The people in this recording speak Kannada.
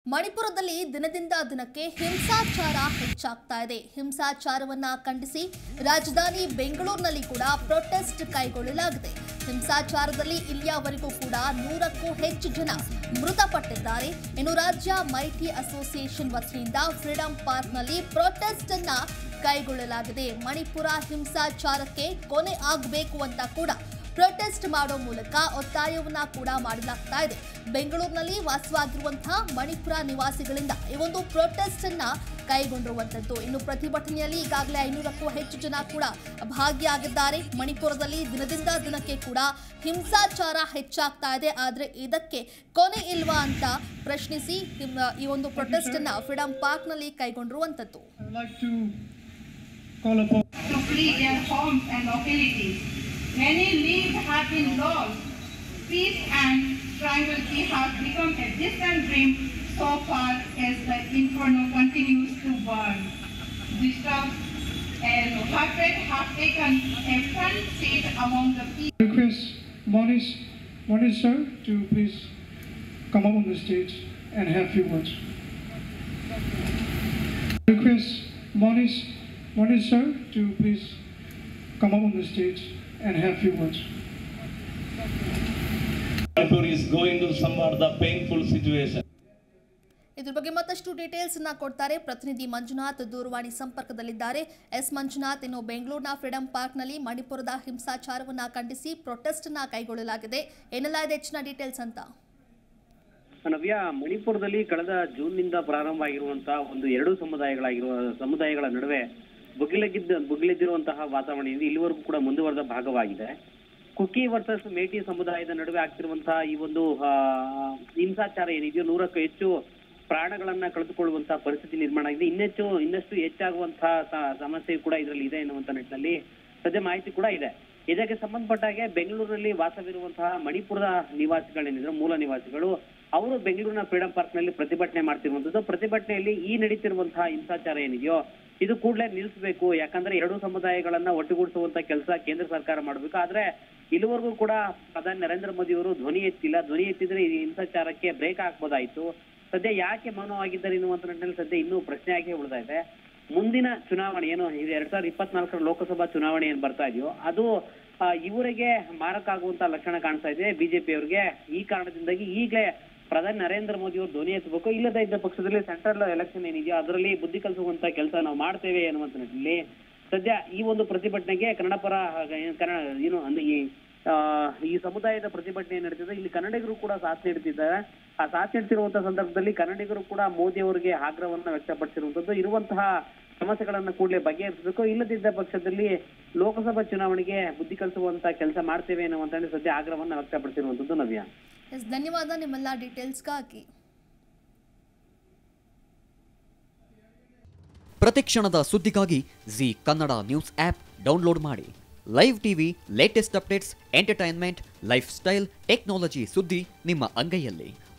ಮಣಿಪುರದಲ್ಲಿ ದಿನದಿಂದ ದಿನಕ್ಕೆ ಹಿಂಸಾಚಾರ ಹೆಚ್ಚಾಗ್ತಾ ಇದೆ ಹಿಂಸಾಚಾರವನ್ನ ಖಂಡಿಸಿ ರಾಜಧಾನಿ ಬೆಂಗಳೂರಿನಲ್ಲಿ ಕೂಡ ಪ್ರೊಟೆಸ್ಟ್ ಕೈಗೊಳ್ಳಲಾಗಿದೆ ಹಿಂಸಾಚಾರದಲ್ಲಿ ಇಲ್ಲಿಯವರೆಗೂ ಕೂಡ ನೂರಕ್ಕೂ ಹೆಚ್ಚು ಜನ ಮೃತಪಟ್ಟಿದ್ದಾರೆ ಇನ್ನು ರಾಜ್ಯ ಮೈಟಿ ಅಸೋಸಿಯೇಷನ್ ವತಿಯಿಂದ ಫ್ರೀಡಂ ಪಾರ್ಕ್ನಲ್ಲಿ ಪ್ರೊಟೆಸ್ಟ್ ಅನ್ನ ಕೈಗೊಳ್ಳಲಾಗಿದೆ ಮಣಿಪುರ ಹಿಂಸಾಚಾರಕ್ಕೆ ಕೊನೆ ಆಗಬೇಕು ಅಂತ ಕೂಡ ಪ್ರೊಟೆಸ್ಟ್ ಮಾಡೋ ಮೂಲಕ ಒತ್ತಾಯವನ್ನ ಕೂಡ ಮಾಡಲಾಗ್ತಾ ಇದೆ ಬೆಂಗಳೂರಿನಲ್ಲಿ ವಾಸವಾಗಿರುವಂತಹ ಮಣಿಪುರ ನಿವಾಸಿಗಳಿಂದ ಈ ಒಂದು ಪ್ರೊಟೆಸ್ಟ್ ಅನ್ನ ಕೈಗೊಂಡಿರುವಂತದ್ದು ಇನ್ನು ಪ್ರತಿಭಟನೆಯಲ್ಲಿ ಈಗಾಗಲೇ ಐನೂರಕ್ಕೂ ಹೆಚ್ಚು ಜನ ಕೂಡ ಭಾಗಿಯಾಗಿದ್ದಾರೆ ಮಣಿಪುರದಲ್ಲಿ ದಿನದಿಂದ ದಿನಕ್ಕೆ ಕೂಡ ಹಿಂಸಾಚಾರ ಹೆಚ್ಚಾಗ್ತಾ ಇದೆ ಆದ್ರೆ ಇದಕ್ಕೆ ಕೊನೆ ಇಲ್ವಾ ಅಂತ ಪ್ರಶ್ನಿಸಿ ಹಿಮ್- ಈ ಒಂದು ಪ್ರೊಟೆಸ್ಟ್ ಅನ್ನ ಫ್ರೀಡಂ ಪಾರ್ಕ್ನಲ್ಲಿ ಕೈಗೊಂಡಿರುವಂತದ್ದು I would like to call upon to flee their homes and localities. Many lives have been lost. Peace and tranquility have become a distant dream so far as the inferno continues to burn. Disturbed and hatred have taken a front seat among the people. request Monish, Monish sir to please come up on the stage and have few words. Request Monish, Monish sir to please come up on the stage and have few words. Manipur is going to some of the painful situation. ಇದ್ರ ಬಗ್ಗೆ ಮತ್ತಷ್ಟು ಡೀಟೇಲ್ಸ್ ಅನ್ನ ಕೊಡ್ತಾರೆ ಪ್ರತಿನಿಧಿ ಮಂಜುನಾಥ್ ದೂರವಾಣಿ ಸಂಪರ್ಕದಲ್ಲಿದ್ದಾರೆ ಎಸ್ ಮಂಜುನಾಥ್ ಇನ್ನು ಬೆಂಗಳೂರಿನ ಫ್ರೀಡಂ ಪಾರ್ಕ್ನಲ್ಲಿ ಮಣಿಪುರದ ಹಿಂಸಾಚಾರವನ್ನ ಖಂಡಿಸಿ ಪ್ರೊಟೆಸ್ಟ್ ಅನ್ನ ಕೈಗೊಳ್ಳಲಾಗಿದೆ ಏನೆಲ್ಲ ಇದೆ ಹೆಚ್ಚಿನ ಡೀಟೇಲ್ಸ್ ಅಂತ ನವ್ಯ ಮಣಿಪುರದಲ್ಲಿ ಕಳೆದ ಜೂನ್ನಿಂದ ಪ್ರಾರಂಭ ಆಗಿರುವಂತಹ ಒಂದು ಎರಡು ಸಮುದಾಯಗಳಾಗಿರುವ ಸಮುದಾಯಗಳ ನಡುವೆ ಬುಗಿಲಗಿದ್ದ ಬುಗಿಲೆದ್ದಿರುವಂತಹ ವಾತಾವರಣದಿಂದ ಇಲ್ಲಿವರೆಗೂ ಕೂಡ ಮುಂದುವರೆದ ಭಾಗವಾಗಿದೆ ಕುಕಿ ವರ್ಸಸ್ ಮೇಟಿ ಸಮುದಾಯದ ನಡುವೆ ಆಗ್ತಿರುವಂತಹ ಈ ಒಂದು ಆ, ಹಿಂಸಾಚಾರ ಏನಿದೆಯೋ ನೂರಕ್ಕೂ ಹೆಚ್ಚು ಪ್ರಾಣಗಳನ್ನ ಕಳೆದುಕೊಳ್ಳುವಂತಹ ಪರಿಸ್ಥಿತಿ ನಿರ್ಮಾಣ ಆಗಿದೆ ಇನ್ನೆಚ್ಚು ಇನ್ನಷ್ಟು ಹೆಚ್ಚಾಗುವಂತಹ ಸ- ಸಮಸ್ಯೆ ಕೂಡ ಇದರಲ್ಲಿ ಇದೆ ಎನ್ನುವಂತ ನಿಟ್ಟಿನಲ್ಲಿ ಸದ್ಯ ಮಾಹಿತಿ ಕೂಡ ಇದೆ ಇದಕ್ಕೆ ಸಂಬಂಧಪಟ್ಟ ಹಾಗೆ ಬೆಂಗಳೂರಿನಲ್ಲಿ ವಾಸವಿರುವಂತಹ ಮಣಿಪುರದ ನಿವಾಸಿಗಳೇನಿದ್ರು ಮೂಲ ನಿವಾಸಿಗಳು ಅವರು ಬೆಂಗಳೂರಿನ ಫ್ರೀಡಂ ಪಾರ್ಕ್ ನಲ್ಲಿ ಪ್ರತಿಭಟನೆ ಮಾಡ್ತಿರುವಂತದ್ದು ಪ್ರತಿಭಟನೆಯಲ್ಲಿ ಈ ನಡೀತಿರುವಂತಹ ಹಿಂಸಾಚಾರ ಏನಿದೆಯೋ ಇದು ಕೂಡಲೇ ನಿಲ್ಲಿಸಬೇಕು ಯಾಕಂದ್ರೆ ಎರಡು ಸಮುದಾಯಗಳನ್ನ ಒಟ್ಟುಗೂಡಿಸುವಂತ ಕೆಲಸ ಕೇಂದ್ರ ಸರ್ಕಾರ ಮಾಡಬೇಕು ಆದ್ರೆ ಇಲ್ಲಿವರೆಗೂ ಕೂಡ ಪ್ರಧಾನಿ ನರೇಂದ್ರ ಮೋದಿ ಅವರು ಧ್ವನಿ ಎತ್ತಿಲ್ಲ ಧ್ವನಿ ಎತ್ತಿದ್ರೆ ಈ ಹಿಂಸಾಚಾರಕ್ಕೆ ಬ್ರೇಕ್ ಹಾಕ್ಬೋದಾಯ್ತು ಸದ್ಯ ಯಾಕೆ ಮೌನವಾಗಿದ್ದಾರೆ ಎನ್ನುವಂತ ನಿಟ್ಟಿನಲ್ಲಿ ಸದ್ಯ ಇನ್ನೂ ಪ್ರಶ್ನೆ ಆಗಿ ಉಳಿತಾ ಇದೆ ಮುಂದಿನ ಚುನಾವಣೆ ಏನು ಇದು ಎರಡ್ ಸಾವಿರದ ಇಪ್ಪತ್ನಾಲ್ಕರ ಲೋಕಸಭಾ ಚುನಾವಣೆ ಏನ್ ಬರ್ತಾ ಇದೆಯೋ ಅದು ಆ, ಇವರಿಗೆ ಮಾರಕ ಆಗುವಂತ ಲಕ್ಷಣ ಕಾಣಿಸ್ತಾ ಇದೆ ಬಿಜೆಪಿ ಅವರಿಗೆ ಈ ಕಾರಣದಿಂದಾಗಿ ಈಗಲೇ ಪ್ರಧಾನಿ ನರೇಂದ್ರ ಮೋದಿ ಅವರು ಧ್ವನಿ ಎತ್ತಬೇಕು ಇಲ್ಲದೇ ಇದ್ದ ಪಕ್ಷದಲ್ಲಿ ಸೆಂಟ್ರಲ್ ಎಲೆಕ್ಷನ್ ಏನಿದೆಯೋ ಅದರಲ್ಲಿ ಬುದ್ಧಿ ಕಲಿಸುವಂತ ಕೆಲಸ ನಾವು ಮಾಡ್ತೇವೆ ಅನ್ನುವಂತ ನಿಟ್ಟಿನಲ್ಲಿ ಸದ್ಯ ಈ ಒಂದು ಪ್ರತಿಭಟನೆಗೆ ಕನ್ನಡ ಪರ ಹಾಗ ಏನ್ ಕನ್ನಡ ಏನು ಅಂದ್ರೆ ಈ ಆ, ಈ ಸಮುದಾಯದ ಪ್ರತಿಭಟನೆ ಏನ್ ನಡೀತಿದೆ ಇಲ್ಲಿ ಕನ್ನಡಿಗರು ಕೂಡ ಸಾಥ್ ನೀಡ್ತಿದ್ದಾರೆ ಆ ಸಾಥ್ ನೀಡ್ತಿರುವಂತಹ ಸಂದರ್ಭದಲ್ಲಿ ಕನ್ನಡಿಗರು ಕೂಡ ಮೋದಿ ಅವರಿಗೆ ಆಗ್ರಹವನ್ನ ವ್ಯಕ್ತಪಡಿಸಿರುವಂತದ್ದು ಇರುವಂತಹ ಸಮಸ್ಯೆಗಳನ್ನ ಕೂಡಲೇ ಬಗೆಹರಿಸಬೇಕು ಇಲ್ಲದಿದ್ದ ಪಕ್ಷದಲ್ಲಿ ಲೋಕಸಭಾ ಚುನಾವಣೆಗೆ ಬುದ್ಧಿ ಕಲಿಸುವಂತ ಕೆಲಸ ಮಾಡ್ತೇವೆ ಅನ್ನುವಂತ ಸದ್ಯ ಆಗ್ರಹವನ್ನ ವ್ಯಕ್ತಪಡಿಸಿರುವಂತದ್ದು ನವ್ಯ ಎಸ್ ಧನ್ಯವಾದ ನಿಮ್ಮೆಲ್ಲ ಡೀಟೇಲ್ಸ್ಗಾಗಿ ಪ್ರತಿಕ್ಷಣದ ಸುದ್ದಿಗಾಗಿ Zee Kannada news app download ಮಾಡಿ live TV latest updates entertainment life style technology ಸುದ್ದಿ ನಿಮ್ಮ ಅಂಗೈಯಲ್ಲಿ